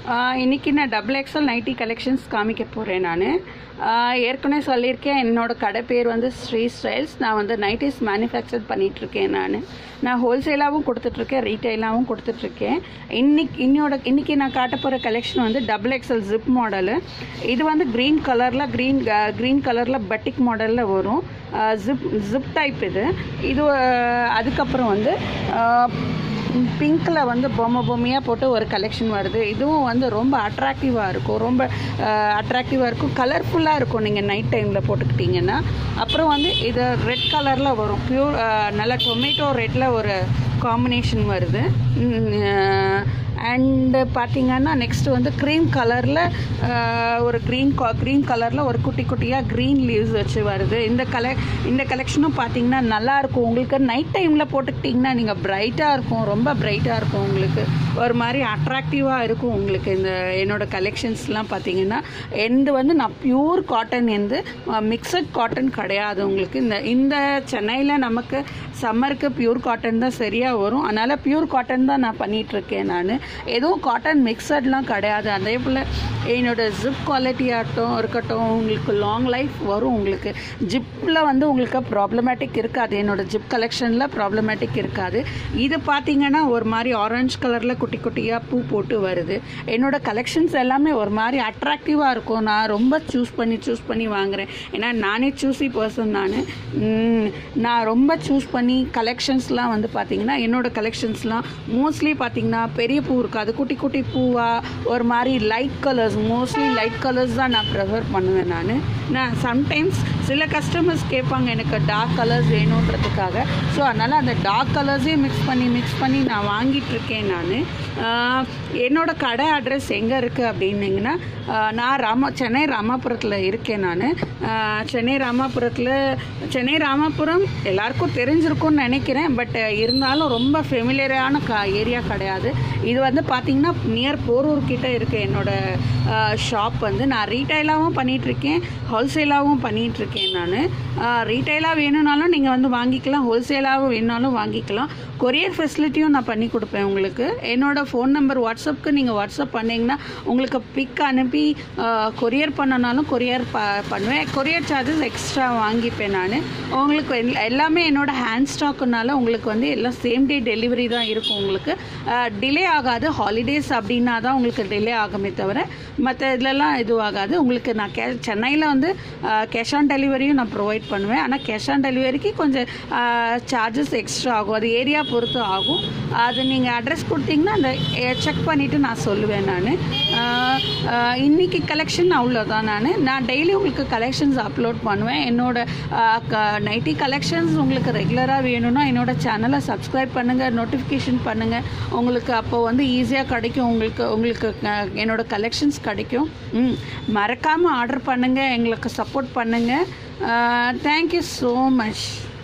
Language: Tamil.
இன்றைக்கி நான் டபுள் எக்ஸல் நைட்டி கலெக்ஷன்ஸ் காமிக்க போகிறேன் நான் ஏற்கனவே சொல்லியிருக்கேன் என்னோடய கடை பேர் வந்து ஸ்ரீ ஸ்டைல்ஸ் நான் வந்து நைட்டிஸ் மேனுஃபேக்சர் பண்ணிகிட்ருக்கேன் நான் நான் ஹோல்சேலாகவும் கொடுத்துட்ருக்கேன் ரீட்டைலாகவும் கொடுத்துட்ருக்கேன் இன்னைக்கு இன்னோட இன்றைக்கி நான் காட்ட போகிற கலெக்ஷன் வந்து டபுள் எக்ஸல் ஜிப் மாடலு இது வந்து க்ரீன் கலரில் க்ரீன் க்ரீன் கலரில் பட்டிக் மாடலில் வரும் ஜிப் ஜிப் டைப் இது இது அஹ், அதுக்கப்புறம் வந்து பிங்க்கில் வந்து பொம்மை பொம்மையாக போட்டு ஒரு கலெக்ஷன் வருது இதுவும் வந்து ரொம்ப அட்ராக்டிவாக இருக்கும் ரொம்ப அட்ராக்டிவாக இருக்கும் கலர்ஃபுல்லாக இருக்கும் நீங்கள் நைட் டைமில் போட்டுக்கிட்டிங்கன்னா அப்புறம் வந்து இது ரெட் கலரில் வரும் ப்யூர் நல்ல டொமேட்டோ ரெட்டில் ஒரு காம்பினேஷன் வருது அண்டு பார்த்தீங்கன்னா நெக்ஸ்ட் வந்து க்ரீம் கலரில் ஒரு க்ரீன் க்ரீன் கலரில் ஒரு குட்டி குட்டியாக க்ரீன் லீவ்ஸ் வச்சு வருது இந்த கலெக் இந்த கலெக்ஷனும் பார்த்தீங்கன்னா நல்லாயிருக்கும் உங்களுக்கு நைட் டைமில் போட்டுக்கிட்டிங்கன்னா நீங்கள் பிரைட்டாக இருக்கும் ரொம்ப பிரைட்டாக இருக்கும் உங்களுக்கு ஒரு மாதிரி அட்ராக்டிவாக இருக்கும் உங்களுக்கு இந்த என்னோடய கலெக்ஷன்ஸ்லாம் பார்த்தீங்கன்னா எந்த வந்து நான் pure cotton and mixed cotton கிடையாது உங்களுக்கு இந்த இந்த சென்னையில் நமக்கு சம்மருக்கு பியூர் காட்டன் தான் சரியாக வரும் அதனால் பியூர் காட்டன் தான் நான் பண்ணிகிட்ருக்கேன் நான் எதுவும் காட்டன் மிக்சட்லாம் கிடையாது அதே போல் என்னோடய ஜிப் குவாலிட்டி ஆகட்டும் இருக்கட்டும் உங்களுக்கு லாங் லைஃப் வரும் உங்களுக்கு ஜிப்பில் வந்து உங்களுக்கு ப்ராப்ளமேட்டிக் இருக்காது என்னோடய ஜிப் கலெக்ஷனில் ப்ராப்ளமேட்டிக் இருக்காது இது பார்த்தீங்கன்னா ஒரு மாதிரி ஆரஞ்சு கலரில் குட்டி குட்டியாக பூ போட்டு வருது என்னோட கலெக்ஷன்ஸ் எல்லாமே ஒரு மாதிரி அட்ராக்டிவாக இருக்கும் நான் ரொம்ப சூஸ் பண்ணி சூஸ் பண்ணி வாங்குறேன் ஏன்னா நானே சூஸி பர்சன் நான் நான் ரொம்ப சூஸ் பண்ணி கலெக்ஷன்ஸ்லாம் வந்து பார்த்தீங்கன்னா என்னோட கலெக்ஷன்ஸ்லாம் மோஸ்ட்லி பார்த்தீங்கன்னா பெரிய பூ இருக்காது குட்டி குட்டி பூவாக ஒரு மாதிரி light colours mostly light colours தான் நான் ப்ரிஃபர் பண்ணுவேன் நான் நான் சம்டைம்ஸ் சில கஸ்டமர்ஸ் கேட்பாங்க எனக்கு டார்க் கலர்ஸ் வேணுன்றதுக்காக ஸோ அதனால் அந்த டார்க் கலர்ஸையும் மிக்ஸ் பண்ணி மிக்ஸ் பண்ணி நான் வாங்கிட்டு இருக்கேன் நான் என்னோட கடை அட்ரஸ் எங்கே இருக்குது அப்படின்னீங்கன்னா ஆஹ் நான் ராம சென்னை ராமாபுரத்தில் இருக்கேன் நான் சென்னை ராமாபுரத்தில் சென்னை ராமாபுரம் எல்லாருக்கும் தெரிஞ்சிருக்கும்னு நினைக்கிறேன் பட் இருந்தாலும் ரொம்ப ஃபெமிலியரான க ஏரியா கிடையாது இது வந்து பார்த்திங்கன்னா நியர் போரூர் கிட்ட இருக்குது என்னோட ஷாப் வந்து நான் ரீட்டைலாகவும் பண்ணிகிட்ருக்கேன் ஹோல்சேலாகவும் பண்ணிகிட்ருக்கேன் நான் ரீட்டைலாக வேணும்னாலும் நீங்கள் வந்து வாங்கிக்கலாம் ஹோல்சேலாகவும் வேணுனாலும் வாங்கிக்கலாம் கொரியர் ஃபெசிலிட்டியும் நான் பண்ணி கொடுப்பேன் உங்களுக்கு என்னோட ஃபோன் நம்பர் வாட்ஸ்அப்புக்கு நீங்கள் வாட்ஸ்அப் பண்ணிங்கன்னா உங்களுக்கு பிக் அனுப்பி கொரியர் பண்ணனாலும் கொரியர் ப பண்ணுவேன் கொரியர் சார்ஜஸ் எக்ஸ்ட்ரா வாங்கிப்பேன் நான் உங்களுக்கு எல்- எல்லாமே என்னோட ஹேண்ட் ஸ்டாக்குனால உங்களுக்கு வந்து எல்லாம் சேம் டே டெலிவரி தான் இருக்கும் உங்களுக்கு டிலே ஆகாது ஹாலிடேஸ் அப்படின்னா தான் உங்களுக்கு டிலே ஆகுமே தவிர மற்ற இதுலலாம் இதுவாகாது உங்களுக்கு நான் கே சென்னையில் வந்து கேஷ் ஆன் டெலிவரியும் நான் ப்ரொவைட் பண்ணுவேன் ஆனால் கேஷ் ஆன் டெலிவரிக்கு கொஞ்சம் சார்ஜஸ் எக்ஸ்ட்ரா ஆகும் அது ஏரியா பொறுத்து ஆகும் அது நீங்கள் அட்ரஸ் கொடுத்தீங்கன்னா அந்த செக் பண்ணிவிட்டு நான் சொல்லுவேன் நான் இன்னைக்கு கலெக்ஷன் அவ்வளோதான் நான் நான் டெய்லி உங்களுக்கு கலெக்ஷன்ஸ் அப்லோட் பண்ணுவேன் என்னோட நைட்டி கலெக்ஷன்ஸ் உங்களுக்கு ரெகுலராக வேணும்னா என்னோட சேனலை சப்ஸ்கிரைப் பண்ணுங்கள் நோட்டிஃபிகேஷன் பண்ணுங்கள் உங்களுக்கு அப்போ வந்து ஈஸியாக கிடைக்கும் உங்களுக்கு உங்களுக்கு அஹ், என்னோட கலெக்ஷன்ஸ் கிடைக்கும் ம் மறக்காமல் ஆர்டர் பண்ணுங்கள் எங்களுக்கு சப்போர்ட் பண்ணுங்கள் தேங்க்யூ ஸோ மச்